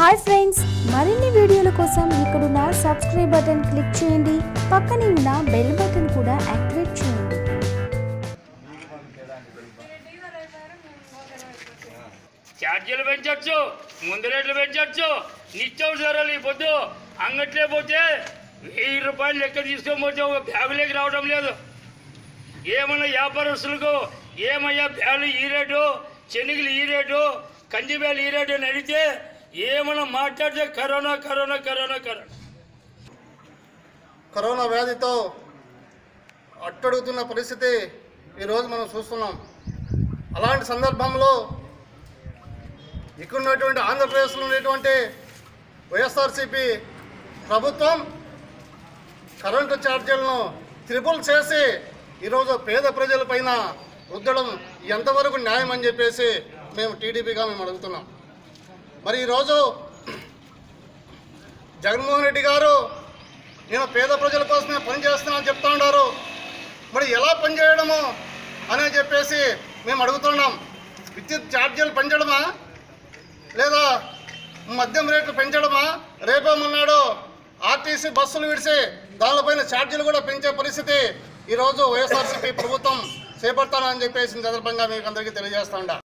hi friends మరిన్ని వీడియోల కోసం ఇక్కడున్న సబ్స్క్రైబ్ బటన్ క్లిక్ చేయండి పక్కనే ఉన్న బెల్ బటన్ కూడా యాక్టివేట్ చేయండి ఛార్జీలు పెంచవచ్చు ముందు రేట్లు పెంచవచ్చు నిత్యావసరాలు ఈ పొద్దు అంగట్లే పోతే వెయ్యి రూపాయలు లెక్క తీసుకొని పోతే ఒక బ్యాగులోకి రావడం లేదు ఏమన్నా వ్యాపారస్తులకు ఏమయ్యా బ్యాగులు ఈ రేటు శనగలు ఈ రేటు కంది బ్యాలు ఈ రేటు అని అడిగితే ఏమన్నా మాట్లాడితే corona corona corona corona corona వ్యాధితో అట్టడుగుతున్న పరిస్థితి ఈరోజు మనం చూస్తున్నాం అలాంటి సందర్భంలో ఇక్కడ ఉన్నటువంటి ఆంధ్రప్రదేశ్లో ఉన్నటువంటి వైఎస్ఆర్సీపీ ప్రభుత్వం కరెంటు ఛార్జీలను త్రిపుల్ చేసి ఈరోజు పేద ప్రజలపైన రుద్దడం ఎంతవరకు న్యాయం అని చెప్పేసి మేము టీడీపీగా మేము అడుగుతున్నాం మరి ఈరోజు జగన్మోహన్ రెడ్డి గారు నేను పేద ప్రజల కోసమే పనిచేస్తున్నానని చెప్తా ఉన్నారు మరి ఎలా పనిచేయడము అని చెప్పేసి మేము అడుగుతున్నాం విద్యుత్ ఛార్జీలు పెంచడమా లేదా మద్యం రేట్లు పెంచడమా రేపేమన్నాడు ఆర్టీసీ బస్సులు విడిచి దానిపైన ఛార్జీలు కూడా పెంచే పరిస్థితి ఈరోజు వైఎస్ఆర్సీపీ ప్రభుత్వం చేపడతానని చెప్పేసి ఈ సందర్భంగా మీకు అందరికీ తెలియజేస్తా ఉండా